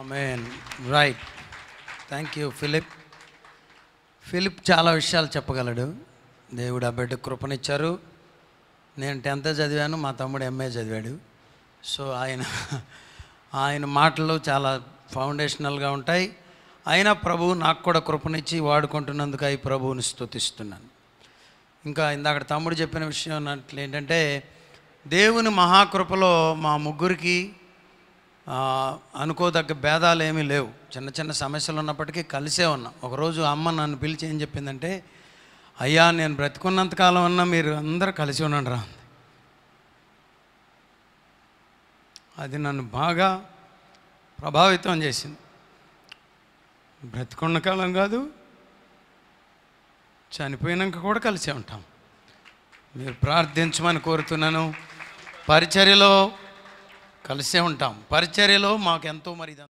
Amen right thank you Philip Philip చాలా విషయాలు చెప్పగలడు దేవుడు ఆ బిడ్డ కృపనిచ్చారు నేను టెన్త్ చదివాను మా తమ్ముడు ఎంఏ చదివాడు సో ఆయన ఆయన మాటలు చాలా ఫౌండేషనల్గా ఉంటాయి అయినా ప్రభువు నాకు కూడా కృపనిచ్చి వాడుకుంటున్నందుకు అయి ప్రభువుని స్తుతిస్తున్నాను ఇంకా ఇందాక తమ్ముడు చెప్పిన విషయం అన్నట్లు ఏంటంటే దేవుని మహాకృపలో మా ముగ్గురికి ఆ, అనుకోదగ్గ భేదాలు ఏమీ లేవు చిన్న చిన్న సమస్యలు ఉన్నప్పటికీ కలిసే ఉన్నాం ఒకరోజు అమ్మ నన్ను పిలిచి ఏం చెప్పిందంటే అయ్యా నేను బ్రతికున్నంతకాలం అన్నా మీరు అందరూ కలిసి ఉండండి రా అంది. అది నన్ను బాగా ప్రభావితం చేసింది బ్రతికున్న కాలం కాదు చనిపోయినాక కూడా కలిసే ఉంటాం మీరు ప్రార్థించమని కోరుతున్నాను పరిచర్యలో కలిసే ఉంటాం పరిచర్యలో మాకు ఎంతో మరి